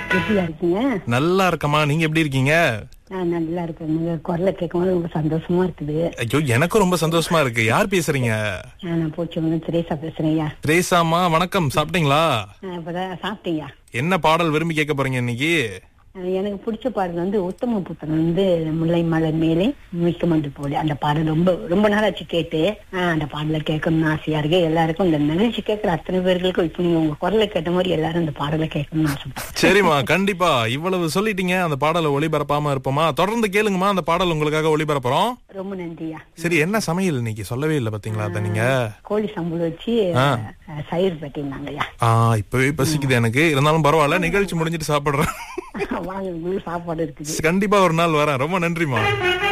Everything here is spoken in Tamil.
எப்படியா இருக்கீங்க நல்லா இருக்கமா நீங்க எப்படி இருக்கீங்க நான் நல்லா இருக்கேன் உங்க குரலை கேட்கும்போது ரொம்ப சந்தோஷமா இருக்குது ஐயோ எனக்கும் ரொம்ப சந்தோஷமா இருக்கு யார் பேசுறீங்க ஆ, நான் போச்சு திரேசா பேசுறேன் ஐயா திரேசாமா வணக்கம் சாப்பிட்டீங்களா ஆ, இப்பதான் சாப்பிட்டீங்க என்ன பாடல் விரும்பி கேட்க போறீங்க இன்னைக்கு எனக்கு பிடிச்ச பாடல் வந்து உத்தம புத்தன் வந்து முல்லை மலர் மேலே மிக்கமன்று போல அந்த பாடல் ரொம்ப ரொம்ப நாளாச்சு கேட்டு ஆ, அந்த பாடலை கேட்கணும்னு ஆசையா இருக்கு எல்லாருக்கும் இந்த நிகழ்ச்சி கேட்கிற அத்தனை பேர்களுக்கும் இப்ப நீங்க உங்க குரலை கேட்ட மாதிரி எல்லாரும் அந்த பாடலை கேட்கணும்னு ஆசைப்படுறேன் சரிம்மா கண்டிப்பா இவ்வளவு சொல்லிட்டீங்க அந்த பாடலை ஒளிபரப்பாம இருப்போமா தொடர்ந்து கேளுங்கம்மா அந்த பாடல் உங்களுக்காக ஒளிபரப்புறோம் ரொம்ப நன்றியா சரி என்ன சமையல் இன்னைக்கு சொல்லவே இல்லை பாத்தீங்களா அத நீங்க கோழி சம்பளம் வச்சு ஆ. ஆ, சயிர் பட்டிருந்தாங்கய்யா ஆ இப்பவே பசிக்குது எனக்கு இருந்தாலும் பரவாயில்ல நிகழ்ச்சி முடிஞ்சிட்டு சாப்பிடுறேன் வாங்க உங்களுக்கு சாப்பாடு இருக்குது கண்டிப்பா ஒரு நாள் வரேன் ரொம்ப நன்றிமா